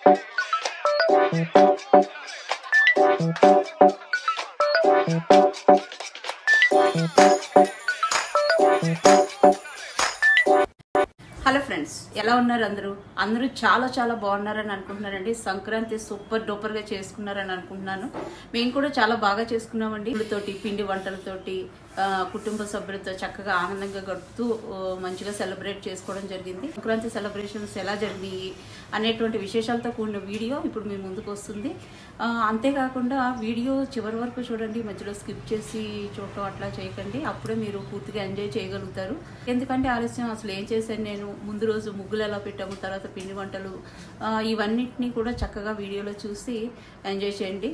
Hello friends ఎలా ఉన్నారు అందరూ అందరూ చాలా చాలా బాగున్నారని అనుకుంటున్నారండి సంక్రాంతి సూపర్ డూపర్గా చేసుకున్నారని అనుకుంటున్నాను మేము కూడా చాలా బాగా చేసుకున్నామండి తోటి పిండి వంటలతోటి ఆ, కుటుంబ సభ్యులతో చక్కగా ఆనందంగా గడుపుతూ ఆ, మంచిగా సెలబ్రేట్ చేసుకోవడం జరిగింది సంక్రాంతి సెలబ్రేషన్స్ ఎలా జరిగినాయి అనేటువంటి విశేషాలతో కూడిన వీడియో ఇప్పుడు మీ ముందుకు వస్తుంది ఆ, అంతేకాకుండా వీడియో చివరి వరకు చూడండి మధ్యలో స్కిప్ చేసి చూడటం అట్లా చేయకండి అప్పుడే మీరు పూర్తిగా ఎంజాయ్ చేయగలుగుతారు ఎందుకంటే ఆలస్యం అసలు ఏం చేశాను నేను ముందు రోజు ముగ్గులు ఎలా పెట్టాము తర్వాత పిండి వంటలు ఆ, ఇవన్నిటినీ కూడా చక్కగా వీడియోలో చూసి ఎంజాయ్ చేయండి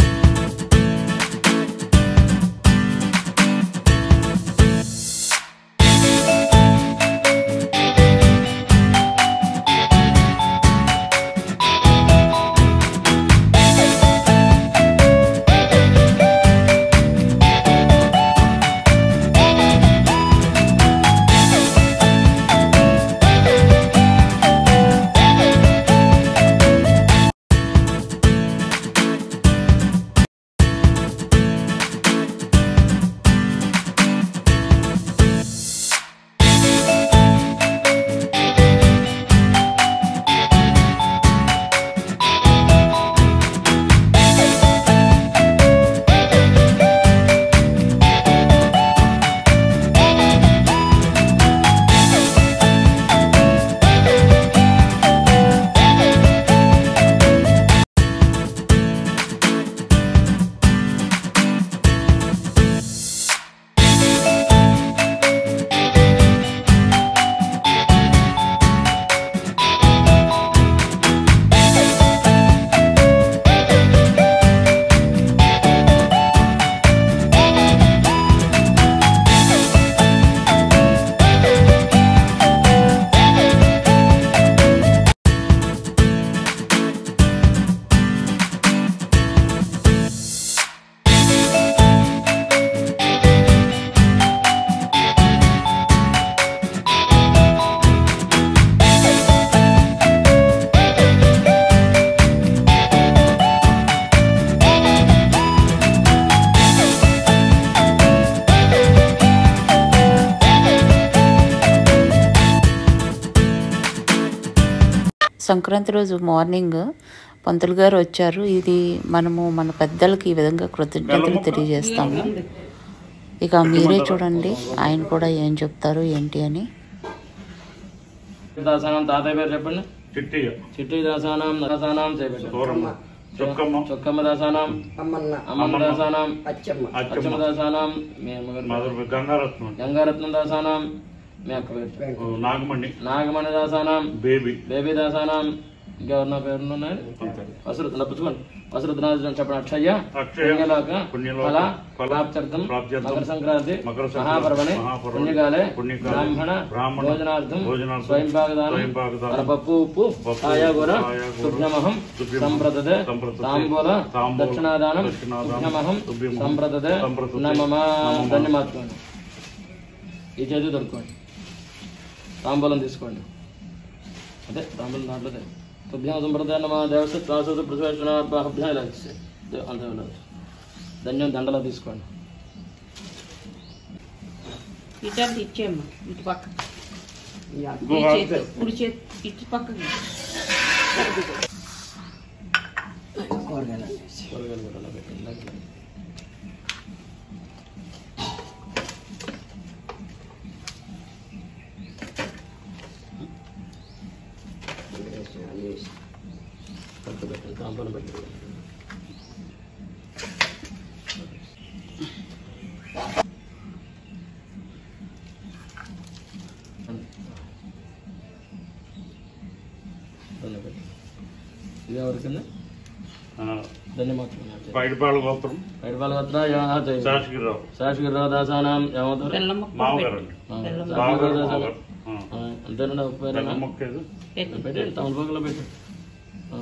సంక్రాంతి రోజు మార్నింగ్ పంతులు గారు వచ్చారు ఇది మనము మన పెద్దలకి ఈ విధంగా కృతజ్ఞతలు తెలియజేస్తాము ఇక మీరే చూడండి ఆయన కూడా ఏం చెప్తారు ఏంటి అని దాసానం తాతయ్య పేరు చెప్పండి చిట్టిగా చిట్టి దాసానం దాసానం చేపెట్టండి దూరమ్మ చొక్కమ్మ చొక్కమ్మ దాసానం అమ్మన్న అమ్మమ్మ దాసానం అచ్చమ్మ అచ్చమ్మ అచ్చమ్మ దాసానం మీ అమ్మగారు మధుర గంగారత్నం గంగారత్నం దాసానం మీ అక్క పేరు ఓ, నాగమణి నాగమణి దాసానం బేబీ బేబీ దాసానం ఇంకెవరు నా పేరు ఉన్నాయి అంతే వసరుత్ నప్పుకోండి వసరుత్ నాజం చెప్పండి అక్షయ్య అక్షయ, పుణ్యలోక పుణ్యలోక, ఫల ఫల, ప్రాప్త్యర్థం ప్రాప్త్యర్థం, మకర సంక్రాంతి మకర సంక్రాంతి, మహాపర్వణి మహాపర్వణి, పుణ్యకాలే పుణ్యకాలే, బ్రాహ్మణ బ్రాహ్మణ, భోజనార్థం భోజనార్థం, స్వయం భాగదానం స్వయంపాకదానం, పప్పు ఉప్పు పప్పు, ఛాయాగూర ఛాయాగూర, శుభ్రమహం శుభ్రమహం, సంప్రదతే సంప్రదతే, తాంబూల తాంబూల, దక్షిణాదానం దక్షిణాదానం, శుభ్రమహం శుభ్రమహం, సంప్రదతే సంప్రదతే, నమమ నమమ. ధన్యమాత్కోండి ఈ చేతి దొరుకోండి తాంబూలం తీసుకోండి అదే తాంబూలం దాంట్లోదే తుభ్యం సంప్రదాయ నమ దేవస్థ ప్రాసద ప్రతివేషణాభ్యాం ఇలా ఇచ్చేయి. దే- అంతే ఇలా ధన్యం దండలా తీసుకోండి ఇటు ఇచ్చేమ్మా ఇటు పక్క ఇంకో ఈ ఆకు చేతి కుడి చేతి ఇటు పక్కకి కూరగాయలు కూరగాయలు కూడా అలా పెట్టండి దాంట్లో. పట్టు పెట్టండి తాంబూలం పెట్టండి దండ పెట్టండి. ఇది ఎవరికింది ధన్యవాదాలు పైడిపాళ్ళ గోత్రం హైదరాబాద్ శాసగిరిరావు శాశ్వతరావు దాసానం ఏమవుతారు బెల్లం ముక్క మామగారు అండి ఆ, బావగారు శాశ్వతరావు మామగారు దాసానం. ఆ, అంతేనండి ఒక పేరేనా? బెల్లం మొక్క ఏదో పెట్టు. పెట్టండి తమలపాకులో పెట్టండి ఆ.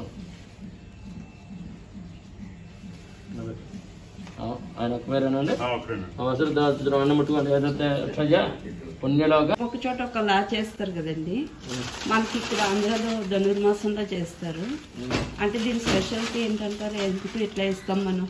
ఇలా పెట్టండి. ఆ, ఆయన ఒక పేరేనండి ఆ, ఒక్కడేనండి అవసరం దాచుతున్నాం అన్న ముట్టుకోండి ఏదైతే అక్షయ్య పుణ్యలోక ఒక చోట ఒకలా చేస్తారు కదండి మనకి ఇక్కడ ఆంధ్రాలో ధనుర్మాసంలో చేస్తారు అంటే దీని స్పెషాలిటీ ఏంటంటారు ఎందుకు ఇట్లా ఇస్తాం మనం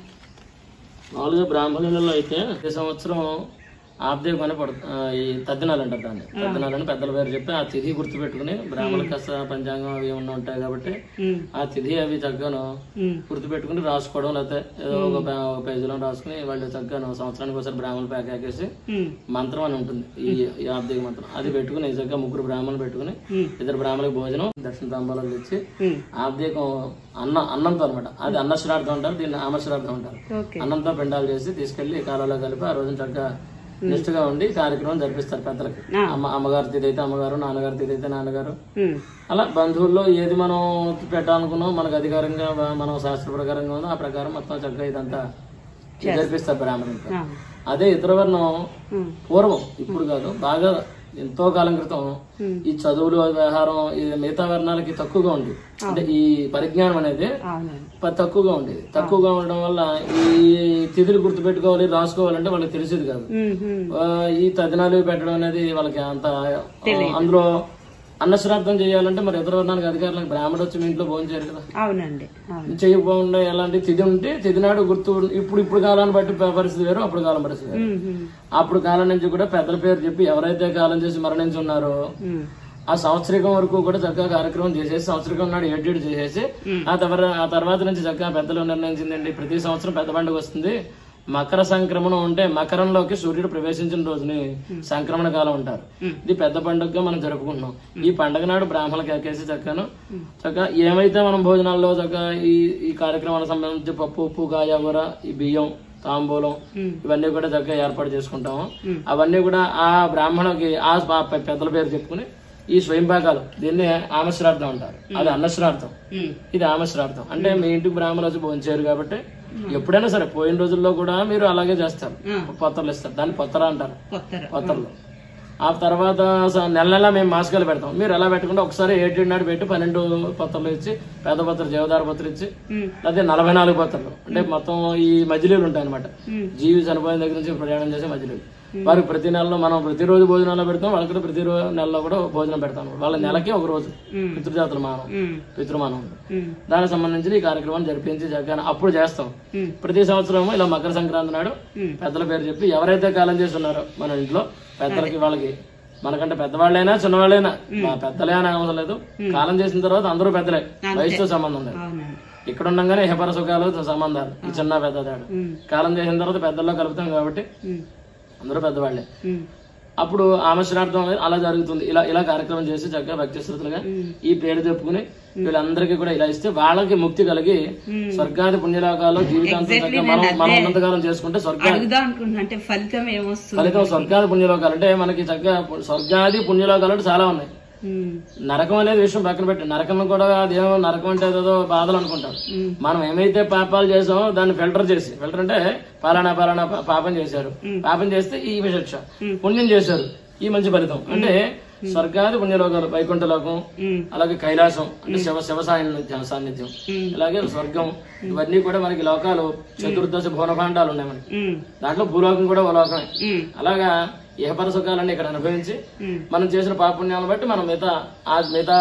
మామూలుగా బ్రాహ్మణులలో అయితే ప్రతి సంవత్సరం ఆబ్దేవ్ కొని పడు ఆ, ఈ తద్దినాలు అంటారు దాన్ని తద్దినాలని పెద్దల పేరు చెప్పి ఆ తిథి గుర్తు పెట్టుకుని బ్రాహ్మణ కష్ట పంచాంగం అవి ఏమన్నా ఉంటాయి కాబట్టి ఉమ్, ఆ తిథి అవి చక్కగాను ఉమ్, గుర్తు పెట్టుకుని రాసుకోవడం లేకపోతే ఏదో ఒక పే- ఒక పేజీలో రాసుకుని వాళ్ళు చక్కగాను సంవత్సరానికి ఒకసారి బ్రాహ్మణ ప్యాక్ ఎక్కేసి ఉమ్, మంత్రం అని ఉంటుంది ఈ ఈ ఆబ్దేవ మంత్రం అది పెట్టుకుని నిజంగా ముగ్గురు బ్రాహ్మణులు పెట్టుకుని ఉమ్. ఇద్దరు బ్రాహ్మణులకు భోజనం దక్షిణ తాంబాలు తెచ్చి ఉమ్. ఆబ్దేకం అన్న అన్నంతో అనమాట అది అన్న శ్రార్థం అంటారు దీన్ని ఆమ శ్రార్థం అంటారు ఓకే అన్నంతో పిండాలు చేసి తీసుకెళ్లి కాలంలో కలిపి ఆ రోజున చక్కగా నిష్ఠగా ఉండి కార్యక్రమం జరిపిస్తారు పెద్దలకి ఆ. అమ్మ అమ్మగారి తిథి అయితే అమ్మగారు నాన్నగారి తిథి అయితే నాన్నగారు ఉమ్, అలా బంధువుల్లో ఏది మనం పెట్టాలనుకున్నాం మనకు అధికారంగా మనం శాస్త్ర ప్రకారంగా ఉందో ఆ ప్రకారం మొత్తం చక్కగా ఇదంతా జరిపిస్తారు బ్రాహ్మణులతో ఆ, అదే ఇతర వర్ణం ఉమ్, పూర్వం ఇప్పుడు కాదు బాగా ఎంతో కాలం క్రితం ఉమ్. ఈ చదువులు వ్యవహారం ఈ మిగతా వర్ణాలకి తక్కువగా ఉంది అంటే ఈ పరిజ్ఞానం అనేది అవునండి ప- తక్కువగా ఉండేది తక్కువగా ఉండడం వల్ల ఈ తిథులు గుర్తుపెట్టుకోవాలి రాసుకోవాలంటే వాళ్ళకి తెలిసేది కాదు ఉమ్, ఉమ్, ఆ, ఈ తదినాలు పెట్టడం అనేది వాళ్ళకి అంత ఆ, అందులో అన్నశ్రాద్ధం చేయాలంటే మరి ఇతర వర్ణానికి అధికారులకు బ్రాహ్మణుడు వచ్చి మీ ఇంట్లో భోజనం చేయరు కదా అవునండి అవును చేయకుండా ఎలాంటి తిథి ఉంటే తిథి నాడు గుర్తు ఇప్పుడు ఇప్పుడు కాలాన్ని బట్టి ప- పరిస్థితి వేరు అప్పుడు కాలం పరిస్థితి వేరు ఉమ్, ఉమ్, అప్పుడు కాలం నుంచి కూడా పెద్దల పేరు చెప్పి ఎవరైతే కాలం చేసి మరణించి ఉన్నారో ఉమ్, ఆ సంవత్సరికం వరకు కూడా చక్కగా కార్యక్రమం చేసేసి సంవత్సరికం నాడు ఎడ్యూడ్ చేసేసి ఆ తర్వాత ఆ తర్వాత నుంచి చక్కగా పెద్దలు నిర్ణయించిందండి ప్రతి సంవత్సరం పెద్ద పండుగ వస్తుంది మకర సంక్రమణం ఉంటే మకరంలోకి సూర్యుడు ప్రవేశించిన రోజుని సంక్రమణ కాలం అంటారు ఇది పెద్ద పండుగగా మనం జరుపుకుంటున్నాం ఈ పండుగ నాడు బ్రాహ్మణులకు ఎక్కేసి చక్కను చక్కగా ఏమైతే మనం భోజనాల్లో చక్కగా ఈ ఈ కార్యక్రమానికి సంబంధించి పప్పు ఉప్పు కాయ కూర ఈ బియ్యం తాంబూలం ఇవన్నీ కూడా చక్కగా ఏర్పాటు చేసుకుంటాము అవన్నీ కూడా ఆ బ్రాహ్మణుకి ఆ ప- ప- పెద్దల పేరు చెప్పుకుని ఈ స్వయంపాకాలు దీన్ని ఆమశ్రార్థం అంటారు అది అన్నశ్రార్థం ఉమ్, ఇది ఆమశ్రార్థం అంటే మీ ఇంటికి బ్రాహ్మణులు వచ్చి భోంచారు కాబట్టి ఎప్పుడైనా సరే పోయిన రోజుల్లో కూడా మీరు అలాగే చేస్తారు పొత్తర్లు ఇస్తారు దాన్ని పొత్తర అంటారు కొత్తర పొత్తర్లు ఆ తర్వాత స- నెల నెల మేము మాస్కాలు పెడతాం మీరు ఎలా పెట్టుకుంటే ఒకసారి ఏడు నాడు పెట్టి పన్నెండు పత్రాలు ఇచ్చి పెద్ద పత్ర దేవదార పత్రం ఇచ్చి ఉమ్, అదే నలభై నాలుగు పత్రాలు అంటే మొత్తం ఈ మజిలీలు ఉంటాయి అనమాట జీవి చనిపోయిన దగ్గర నుంచి ప్రయాణం చేసే మజిలీలు వారికి ప్రతి నెలలో మనం ప్రతిరోజు భోజనాలు పెడతాం వాళ్ళకి కూడా ప్రతి రో- నెలలో కూడా భోజనం పెడతాం వాళ్ళ నెలకి ఒక రోజు పితృజాతుల మానం ఉమ్, పితృమానం ఉమ్, దానికి సంబంధించి ఈ కార్యక్రమం జరిపించి జగన్ అప్పుడు చేస్తాం ఉమ్. ప్రతి సంవత్సరం ఇలా మకర సంక్రాంతి నాడు ఉమ్. పెద్దల పేరు చెప్పి ఎవరైతే కాలం చేస్తున్నారో మన ఇంట్లో పెద్దలకి వాళ్ళకి మనకంటే పెద్దవాళ్ళైనా చిన్నవాళ్ళైనా మా పెద్దలే అని అవసరం లేదు కాలం చేసిన తర్వాత అందరూ పెద్దలే వయసుతో సంబంధం లేదు అవునండి ఇక్కడ ఉండగానే హెపర సుఖాలు సంబంధాలు ఈ చిన్న పెద్ద తేడా ఉమ్, కాలం చేసిన తర్వాత పెద్దల్లో కలుపుతాం కాబట్టి ఉమ్, అందరూ పెద్దవాళ్ళే ఉమ్, అప్పుడు ఆమశ్రార్థం అనేది అలా జరుగుతుంది ఇలా ఇలా కార్యక్రమం చేసి చక్కగా భక్తి శ్రుతులుగా ఈ పేరు చెప్పుకుని వీళ్ళందరికీ కూడా ఇలా ఇస్తే వాళ్ళకి ముక్తి కలిగి స్వర్గాది పుణ్యలోకాల్లో జీవితాంతం చక్కగా మనం మనం ఉన్నంతకాలం చేసుకుంటే స్వర్గ అడుగుదాం అనుకుంటున్నా అంటే ఫలితం ఏమొస్తుంది ఫలితం స్వర్గాది పుణ్యలోకాలు అంటే మనకి చక్కగా పు- స్వర్గాది పుణ్యలోకాలు అంటే చాలా ఉన్నాయి ఉమ్, నరకం అనేది విషయం పక్కన పెట్టి నరకం కూడా అదేమో నరకం అంటే ఏదో బాధలు అనుకుంటాం మనం ఏమైతే పాపాలు చేసామో దాన్ని ఫిల్టర్ చేసి ఫిల్టర్ అంటే పాలనా పాలనా పా- పాపం చేశారు పాపం చేస్తే ఈ విశిక్ష పుణ్యం చేశారు ఈ మంచి ఫలితం అంటే స్వర్గాది పుణ్యలోకాలు వైకుంఠ లోకం ఉమ్, అలాగే కైలాసం అంటే శివ శివ సాన్నిధ్యం సాన్నిధ్యం అలాగే స్వర్గం ఇవన్నీ కూడా మనకి లోకాలు చతుర్దశ భువనభాండాలు ఉన్నాయి మనకి ఉమ్, దాంట్లో భూలోకం కూడా ఓ లోకమే ఉమ్, అలాగా ఇహపర సుఖాలన్నీ ఇక్కడ అనుభవించి ఉమ్. మనం చేసిన పాపుణ్యాలను బట్టి మనం మిగతా ఆ మిగతా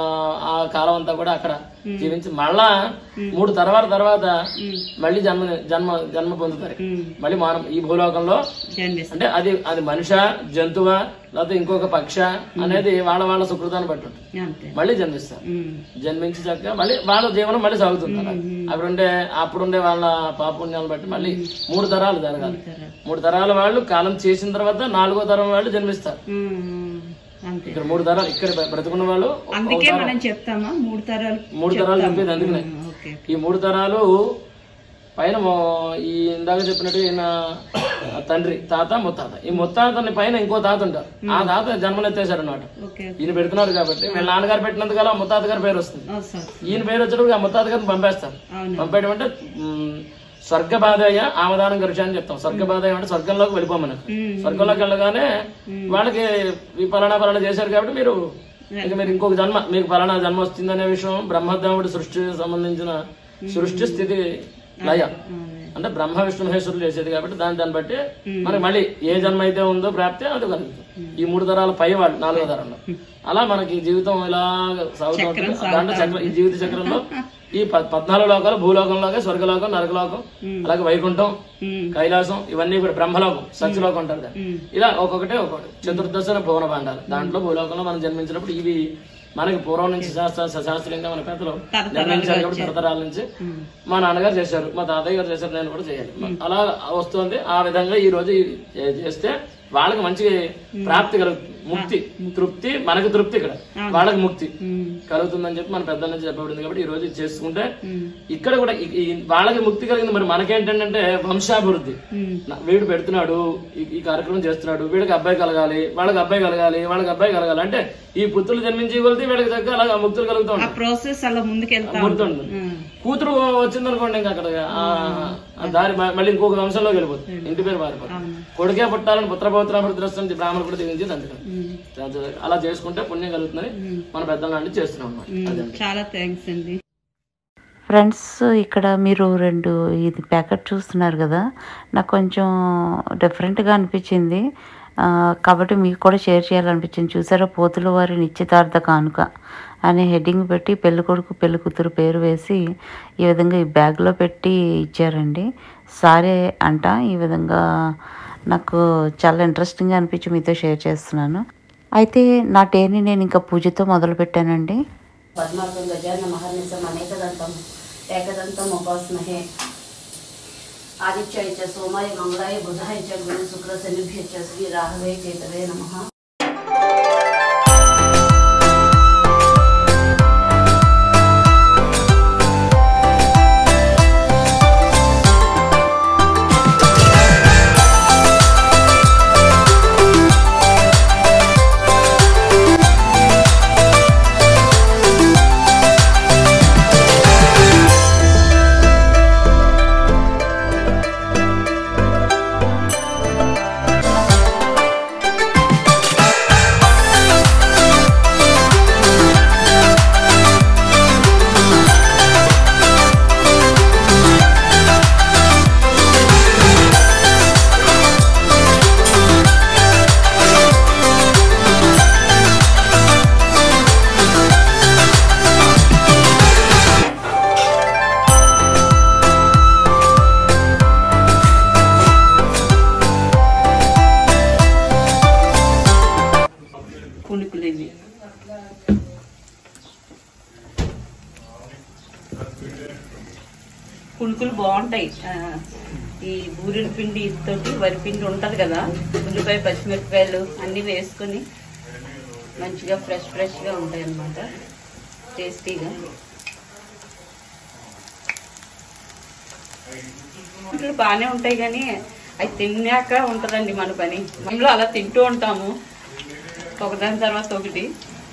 ఆ కాలం అంతా కూడా అక్కడ జీవించి మళ్ళా మూడు తర్వాత తర్వాత మళ్ళీ జన్మ జన్మ జన్మ పొందుతారు ఉమ్. మళ్ళీ మనం ఈ భూలోకంలో జన్మిస్తాం అంటే అది అది మనిష జంతువా లేకపోతే ఇంకొక పక్ష అనేది వాళ్ళ వాళ్ళ సుకృతాన్ని బట్టి ఉంటుంది అంతే మళ్ళీ జన్మిస్తారు ఉమ్, జన్మించి చక్కగా మళ్ళీ వాళ్ళ జీవనం మళ్ళీ సాగుతుంది అలా. అప్పుడుండే అప్పుడుండే వాళ్ళ పాపుణ్యాలను బట్టి మళ్ళీ మూడు తరాలు జరగాలి సరే. మూడు తరాల వాళ్ళు కాలం చేసిన తర్వాత నాలుగో తరం వాళ్ళు జన్మిస్తారు ఉమ్, ఉమ్, అంతే ఇక్కడ మూడు తరాలు ఇక్కడ బ్ర- బ్రతుకున్న వాళ్ళు అందుకే మనం చెప్తామా మూడు తరాలు మూడు తరాలు చెప్పేది అందుకనే ఉమ్, ఓకే ఈ మూడు తరాలు పైన మొ- ఈ ఇందాక చెప్పినట్టు ఈయన తండ్రి తాత ముత్తాత ఈ ముత్తాతని పైన ఇంకో తాత ఉంటారు ఆ తాత జన్మనెత్తేశారు అన్నమాట ఓకే ఈయన పెడుతున్నారు కాబట్టి వీళ్ళ నాన్నగారు పెట్టినందుకల్లా ముత్తాత గారి పేరు వస్తుంది ఓ సార్ ఈయన పేరు వచ్చేటప్పుడు ఆ ముత్తాత గారిని పంపేస్తారు అవును పంపేయడం అంటే మ్, స్వర్గ బాధయ్య ఆమదానం గరిచ అని చెప్తాం స్వర్గ బాధయ్య అంటే స్వర్గంలోకి వెళ్ళిపోమని స్వర్గంలోకి వెళ్ళగానే వాళ్ళకి ఈ పలానా పలానా చేశారు కాబట్టి మీరు ఇక మీరు ఇంకొక జన్మ మీకు పలానా జన్మ వస్తుందనే విషయం బ్రహ్మదేవుడి సృష్టి సంబంధించిన సృష్టి స్థితి లయ అంటే బ్రహ్మ విష్ణు మహేశ్వరులు చేసేది కాబట్టి దాని దాన్ని బట్టి మనకి మళ్ళీ ఏ జన్మ అయితే ఉందో ప్రాప్తి అది కలుగుతుంది ఈ మూడు తరాల పై వాళ్ళు నాలుగో తరంలో అలా మనకి జీవితం ఇలా సాగుతూ ఉంటుంది దాంట్లో చక్రం ఈ జీవిత చక్రంలో ఈ ప- పద్నాలుగు లోకాలు భూలోకంలోకే స్వర్గలోకం నరకలోకం అలాగే వైకుంఠం కైలాసం ఇవన్నీ కూడా బ్రహ్మలోకం సత్యలోకం అంటారు కదా. ఇలా ఒక్కొక్కటే ఒక్కొక్కటి చతుర్దశన భువన భాండాలు దాంట్లో భూలోకంలో మనం జన్మించినప్పుడు ఇవి మనకి పూర్వం నుంచి శాస్త్ర శాస్త్రీయంగా మన పెద్దలు నిర్ణయించారు కాబట్టి తరతరాల నుంచి మా నాన్నగారు చేశారు మా తాతయ్య గారు చేశారు నేను కూడా చేయాలి అలా వస్తుంది ఆ విధంగా ఈ రోజు ఇది చే- చేస్తే వాళ్ళకి మంచి ప్రాప్తి కలుగుతుంది ముక్తి తృప్తి మనకి తృప్తి ఇక్కడ వాళ్ళకి ముక్తి కలుగుతుందని చెప్పి మన పెద్దల నుంచి చెప్పబడింది కాబట్టి ఈ రోజు ఇది చేసుకుంటే ఇక్కడ కూడా ఈ- ఈ వాళ్ళకి ముక్తి కలిగింది మరి మనకేంటంటే వంశాభివృద్ధి నా- వీడు పెడుతున్నాడు ఈ- ఈ కార్యక్రమం చేస్తున్నాడు వీడికి అబ్బాయి కలగాలి వాళ్ళకి అబ్బాయి కలగాలి వాళ్ళకి అబ్బాయి కలగాలి అంటే ఈ పుత్రులు జన్మించి వెళ్తే వీళ్ళకి దగ్గర అలా ముక్తులు కలుగుతూ ఆ ఉంటాయి ప్రాసెస్ అలా ముందుకెళ్తా గుర్తుంటుంది కూతురు వచ్చిందనుకోండి ఇంకా అక్కడ ఆ ఆ దారి మ- మళ్ళీ ఇంకొక వంశంలోకి వెళ్ళిపోతుంది ఇంటి పేరు మారిపోతుంది కొడుకే పుట్టాలని పుత్రపౌత్రాభివృద్ధి బ్రాహ్మణ కూడా దిగించి అందుకని అలా చేసుకుంటే పుణ్యం కలుగుతుందని మన పెద్దల నుండి చేస్తున్నాం అన్నమాట అదండి చాలా థ్యాంక్స్ అండి ఫ్రెండ్స్ ఇక్కడ మీరు రెండు ఇది ప్యాకెట్ చూస్తున్నారు కదా నాకు కొంచెం డిఫరెంట్గా అనిపించింది ఆ, కాబట్టి మీకు కూడా షేర్ చేయాలనిపించింది చూసారా పోతుల వారి నిశ్చితార్థ కానుక అనే హెడ్డింగ్ పెట్టి పెళ్లి కొడుకు పెళ్లి కూతురు పేరు వేసి ఈ విధంగా ఈ బ్యాగ్లో పెట్టి ఇచ్చారండి సారే అంట ఈ విధంగా నాకు చాలా ఇంట్రెస్టింగ్గా అనిపించి మీతో షేర్ చేస్తున్నాను అయితే నా డేని నేను ఇంకా పూజతో మొదలు పెట్టానండి పద్మార్థం గజాన మహర్నిశం అనేకదంతం ఏకదంతం ఉపాస్మహే ఆదిత్యాయ చ సోమాయ మంగళాయ బుధాయ చ గురు శుక్ర శనిభ్య చ శ్రీ రాహవే కేతవే నమః పుణుకులు ఇవి పుణుకులు బాగుంటాయి ఆ, ఈ బూరెల పిండి తోటి వరి పిండి ఉంటది కదా ఉల్లిపాయ పచ్చిమిరపకాయలు అన్ని వేసుకొని మంచిగా ఫ్రెష్ ఫ్రెష్గా ఉంటాయి అన్నమాట టేస్టీగా పుణుకులు బాగానే ఉంటాయి కానీ అవి తిన్నాక ఉంటుందండి మన పని మనలో అలా తింటూ ఉంటాము ఒకదాని తర్వాత ఒకటి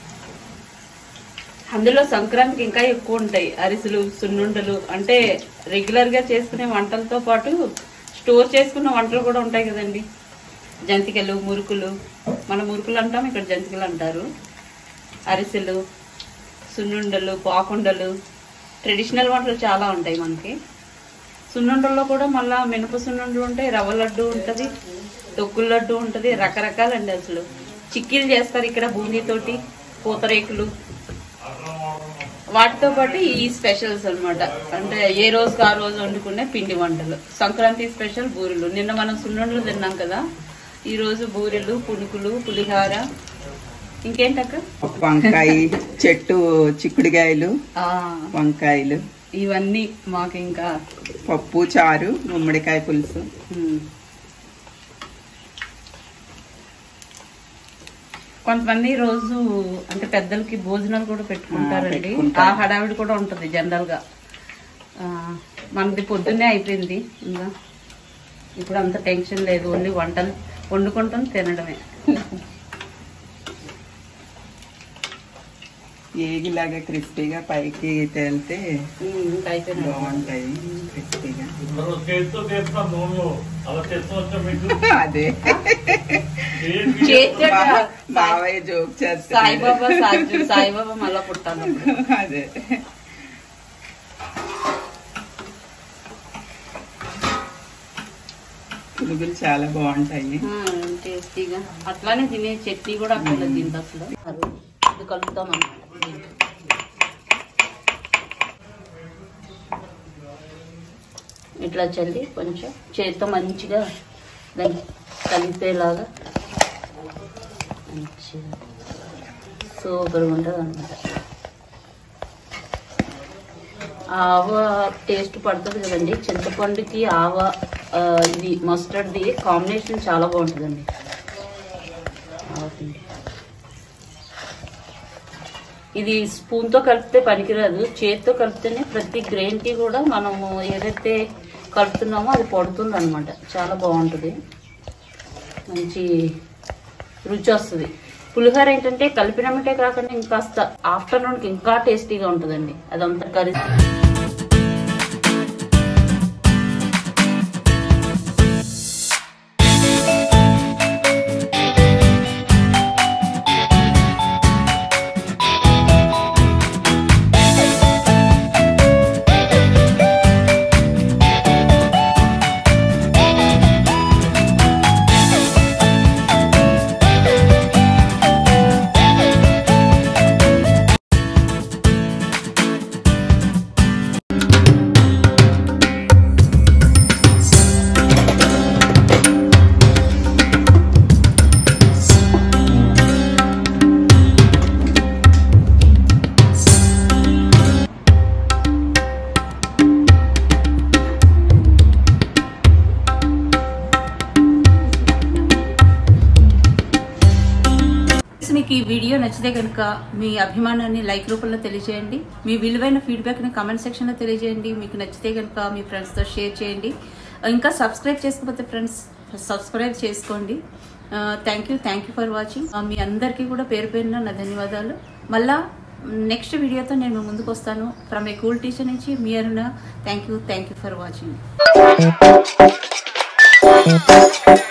అందులో సంక్రాంతికి ఇంకా ఎక్కువ ఉంటాయి అరిసెలు సున్నుండలు అంటే రెగ్యులర్ గా చేసుకునే వంటలతో పాటు స్టోర్ చేసుకున్న వంటలు కూడా ఉంటాయి కదండి జంతికలు మురుకులు మన మురుకులు అంటాం ఇక్కడ జంతికలు అంటారు అరిసెలు సున్నుండలు పాకుండలు ట్రెడిషనల్ వంటలు చాలా ఉంటాయి మనకి సున్నుండల్లో కూడా మళ్ళా మినప సున్నుండలు ఉంటాయి రవ్వ లడ్డు ఉంటుంది తొక్కుల లడ్డు ఉంటుంది రకరకాలండి అసలు చిక్కీలు చేస్తారు ఇక్కడ బూందీతోటి పూతరేకులు వాటితో పాటు ఈ స్పెషల్స్ అన్నమాట అంటే ఏ రోజుకి ఆ రోజు వండుకునే పిండి వంటలు సంక్రాంతి స్పెషల్ బూరెలు నిన్న మనం సున్నుండలు తిన్నాం కదా ఈ రోజు బూరెలు పునుకులు పులిహార ఇంకేంటక్క వంకాయ చెట్టు చిక్కుడుకాయలు ఆ, వంకాయలు ఇవన్నీ మాకు ఇంకా పప్పు చారు గుమ్మడికాయ పులుసు ఉమ్. కొంతమంది రోజు అంటే పెద్దలకి భోజనాలు కూడా పెట్టుకుంటారండి పెట్టుకుంటారు. ఆ హడావిడి కూడా ఉంటది జనరల్ గా ఆ, మనది పొద్దున్నే అయిపోయింది ఇంకా ఇప్పుడు అంత టెన్షన్ లేదు ఓన్లీ వంటలు వండుకుంటాం తినడమే ఏగిలాగా క్రిస్పీగా పైకి తేలితే ఉమ్, ఇంకా అయిపోయింది బాగుంటాయి క్రిస్పీగా చేతితో చేస్తున్నా నూనెలో అలా చేస్తున్నా మీకు అదే చేసాక బా- బావయ్య జోక్ చేస్తాడు సాయిబాబా సాయి సాయిబాబా మళ్ళా పుట్టాను అదే పునుగులు చాలా బాగుంటాయి టేస్టీగా అట్లానే తినే చట్నీ కూడా అక్కడ దీంట్లో అసలు అది ఇది కలుపుతాం అన్నమాట దీంట్లో. ఇట్లా చల్లి కొంచెం చేత్తో మంచిగా దాన్ని కలిపేలాగా మంచిగా సూపర్గా ఉంటుంది అనమాట ఆవ టేస్ట్ పడుతుంది కదండి చింతపండుకి ఆవ ఆ, ఇది మస్టర్డ్ది కాంబినేషన్ చాలా బాగుంటుందండి ఆవపిండి ఇది స్పూన్తో కలిపితే పనికిరాదు చేతితో కలిపితేనే ప్రతి గ్రెయిన్కి కూడా మనము ఏదైతే కలుపుతున్నామో అది పడుతుంది అనమాట చాలా బాగుంటుంది మంచి రుచి వస్తుంది పులిహోర ఏంటంటే కలిపినమ్మటే కాకుండా ఇంకాస్త ఆఫ్టర్నూన్కి ఇంకా టేస్టీగా ఉంటుందండి అదంతా కలిసి మీకు ఈ వీడియో నచ్చితే కనుక మీ అభిమానాన్ని లైక్ రూపంలో తెలియజేయండి మీ విలువైన ఫీడ్బ్యాక్ని కామెంట్ సెక్షన్లో తెలియజేయండి మీకు నచ్చితే కనుక మీ ఫ్రెండ్స్తో షేర్ చేయండి ఇంకా సబ్స్క్రైబ్ చేసుకోకపోతే ఫ్రెండ్స్ సబ్స్క్రైబ్ చేసుకోండి thank you thank you for watching మీ అందరికీ కూడా పేరు పేరున నా ధన్యవాదాలు మళ్ళా నెక్స్ట్ వీడియోతో నేను మీ ముందుకు వస్తాను ఫ్రమ్ ఏ కూల్ టీచర్ నుంచి మీ Aruna thank you thank you for watching